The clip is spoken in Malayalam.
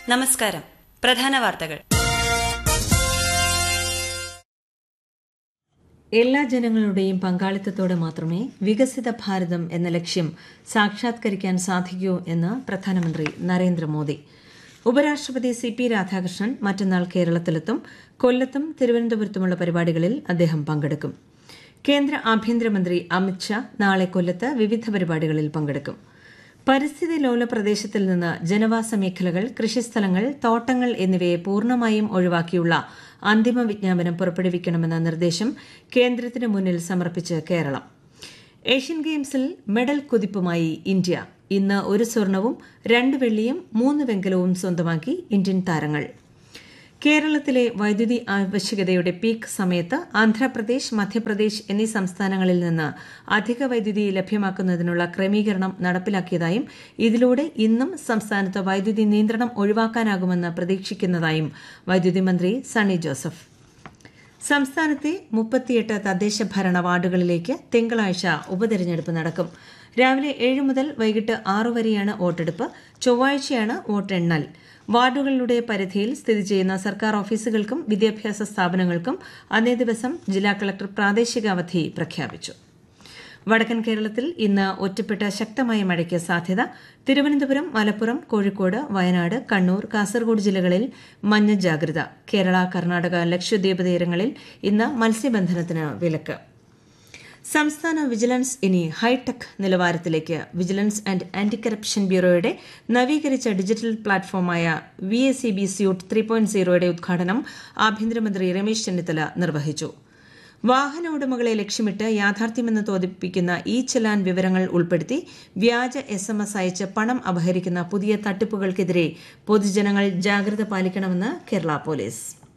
നമസ്കാരം പ്രധാന വാർത്തകൾ എല്ലാ ജനങ്ങളുടെയും പങ്കാളിത്തത്തോടെ മാത്രമേ വികസിത ഭാരതം എന്ന ലക്ഷ്യം സാക്ഷാത്കരിക്കാൻ സാധിക്കൂ എന്ന് പ്രധാനമന്ത്രി നരേന്ദ്രമോദി ഉപരാഷ്ട്രപതി സി പി രാധാകൃഷ്ണൻ മറ്റന്നാൾ കേരളത്തിലെത്തും കൊല്ലത്തും തിരുവനന്തപുരത്തുമുള്ള പരിപാടികളിൽ അദ്ദേഹം പങ്കെടുക്കും കേന്ദ്ര ആഭ്യന്തരമന്ത്രി അമിത്ഷാ നാളെ കൊല്ലത്ത് വിവിധ പരിപാടികളിൽ പങ്കെടുക്കും പരിസ്ഥിതി ലോല പ്രദേശത്തിൽ നിന്ന് ജനവാസ മേഖലകൾ കൃഷിസ്ഥലങ്ങൾ തോട്ടങ്ങൾ എന്നിവയെ പൂർണ്ണമായും ഒഴിവാക്കിയുള്ള അന്തിമ വിജ്ഞാപനം പുറപ്പെടുവിക്കണമെന്ന നിർദ്ദേശം കേന്ദ്രത്തിന് മുന്നിൽ സമർപ്പിച്ച് കേരളം ഏഷ്യൻ ഗെയിംസിൽ മെഡൽ കുതിപ്പുമായി ഇന്ത്യ ഇന്ന് ഒരു സ്വർണവും രണ്ട് വെള്ളിയും മൂന്ന് വെങ്കലവും സ്വന്തമാക്കി ഇന്ത്യൻ താരങ്ങൾ കേരളത്തിലെ വൈദ്യുതി ആവശ്യകതയുടെ പീക്ക് സമയത്ത് ആന്ധ്രാപ്രദേശ് മധ്യപ്രദേശ് എന്നീ സംസ്ഥാനങ്ങളിൽ നിന്ന് അധിക വൈദ്യുതി ലഭ്യമാക്കുന്നതിനുള്ള ക്രമീകരണം നടപ്പിലാക്കിയതായും ഇതിലൂടെ ഇന്നും സംസ്ഥാനത്ത് വൈദ്യുതി നിയന്ത്രണം ഒഴിവാക്കാനാകുമെന്ന് പ്രതീക്ഷിക്കുന്നതായും വൈദ്യുതി മന്ത്രി സണ്ണി ജോസഫ് സംസ്ഥാനത്തെ മുപ്പത്തിയെട്ട് തദ്ദേശ ഭരണ വാർഡുകളിലേക്ക് തിങ്കളാഴ്ച ഉപതെരഞ്ഞെടുപ്പ് നടക്കും രാവിലെ ഏഴ് മുതൽ വൈകിട്ട് ആറു വരെയാണ് വോട്ടെടുപ്പ് ചൊവ്വാഴ്ചയാണ് വോട്ടെണ്ണൽ വാർഡുകളുടെ പരിധിയിൽ സ്ഥിതി ചെയ്യുന്ന സർക്കാർ ഓഫീസുകൾക്കും വിദ്യാഭ്യാസ സ്ഥാപനങ്ങൾക്കും അന്നേ ദിവസം ജില്ലാ കളക്ടർ പ്രാദേശിക അവധി പ്രഖ്യാപിച്ചു വടക്കൻ കേരളത്തിൽ ഇന്ന് ഒറ്റപ്പെട്ട ശക്തമായ മഴയ്ക്ക് സാധ്യത തിരുവനന്തപുരം മലപ്പുറം കോഴിക്കോട് വയനാട് കണ്ണൂർ കാസർഗോഡ് ജില്ലകളിൽ മഞ്ഞ ജാഗ്രത കേരള കർണാടക ലക്ഷദ്വീപ് തീരങ്ങളിൽ ഇന്ന് മത്സ്യബന്ധനത്തിന് വിലക്ക് സംസ്ഥാന വിജിലൻസ് ഇനി ഹൈടെക് നിലവാരത്തിലേക്ക് വിജിലൻസ് ആൻഡ് ആന്റി കറപ്ഷൻ ബ്യൂറോയുടെ നവീകരിച്ച ഡിജിറ്റൽ പ്ലാറ്റ്ഫോമായ V S C B suite three point സീറോയുടെ ഉദ്ഘാടനം ആഭ്യന്തരമന്ത്രി രമേശ് ചെന്നിത്തല നിർവഹിച്ചു വാഹന ഉടമകളെ ലക്ഷ്യമിട്ട് യാഥാർത്ഥ്യമെന്ന് തോന്നിപ്പിക്കുന്ന ഇ ചലാൻ വിവരങ്ങൾ ഉൾപ്പെടുത്തി വ്യാജ എസ് എം എസ് അയച്ച് പണം അപഹരിക്കുന്ന പുതിയ തട്ടിപ്പുകൾക്കെതിരെ പൊതുജനങ്ങൾ ജാഗ്രത പാലിക്കണമെന്ന് കേരള പോലീസ്